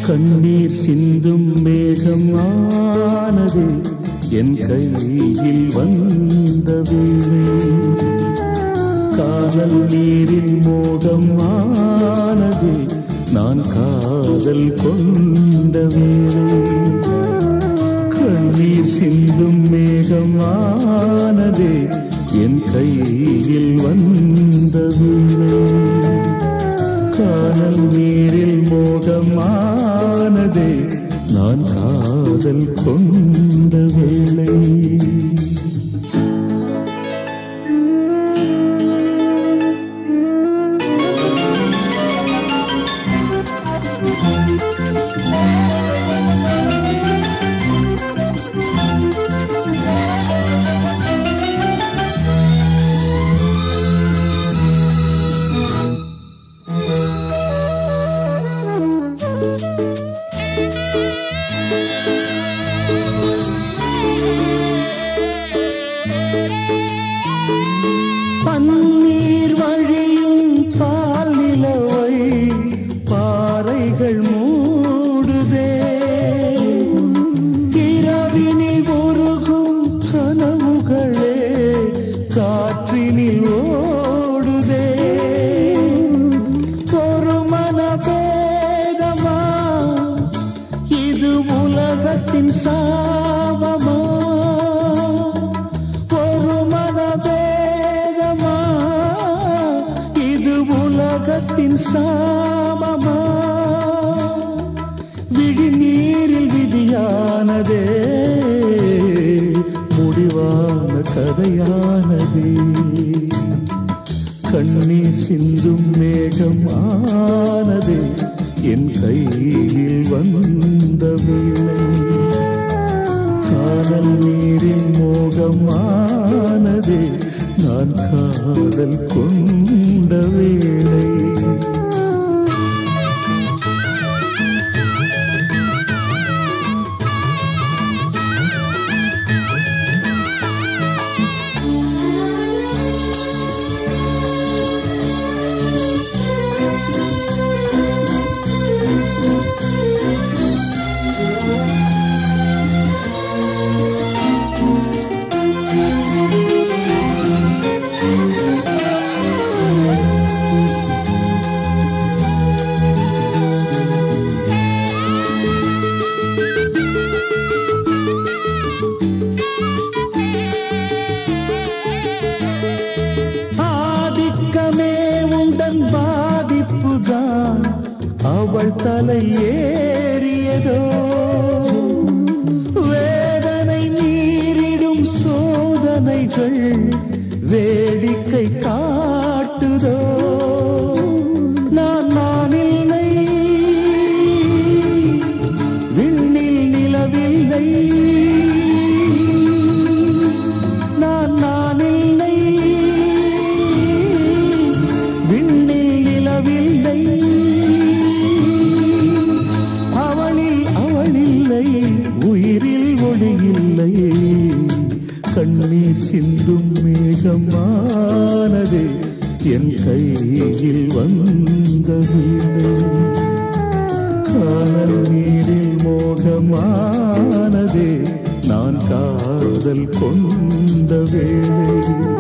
கண்ணீர் சிந்தும் மேகம் ஆனது என் கையில் வந்த வேளை காதல் நீரில் மோகம் ஆனது நான் காதல் கொண்ட வேளை கண்ணீர் சிந்தும் மேகம் ஆனது என் கையில் வந்த வேளை காணல் நீரில் மோகமானதே நான் காதல் கொண்ட வேளை பன்னீர் வழியும் பால் நிலவை பாறைகள் மூடுதே இரவினில் உருகும் கனவுகளே காற்றினில் ஓடுதே ஒரு மனபேதமா இது உலகத்தின் சாபமா ஒரு மனபேதமா இது உலகத்தின் சாபமா விழிநீரில் விதியானதே முடிவான கதையானதே கண்ணீர் சிந்தும் மேகம் ஆனதே என் கையில் வந்த வேளை காதல் நீரில் மோகமானதே நான் காதல் கொண்ட வேளை ஆதிக்கமே உந்தன் பாதிப்புதான் அவள் தலை ஏறியதோ வேதனை மீறிடும் சோதனைகள் வேடிக்கை காட்டுதோ நான் நான் இல்லை விண்ணில் நிலவில்லை நான் நான் இல்லை விண்ணில் நிலவில்லை அவளில் அவளில்லை உயிரில் ஒளியில்லை கண்ணீர் சிந்தும் மேகமானது என் கையில் வந்த வீணை காணல் நீரில் மோகமானதே நான் காதல் கொண்ட வேளை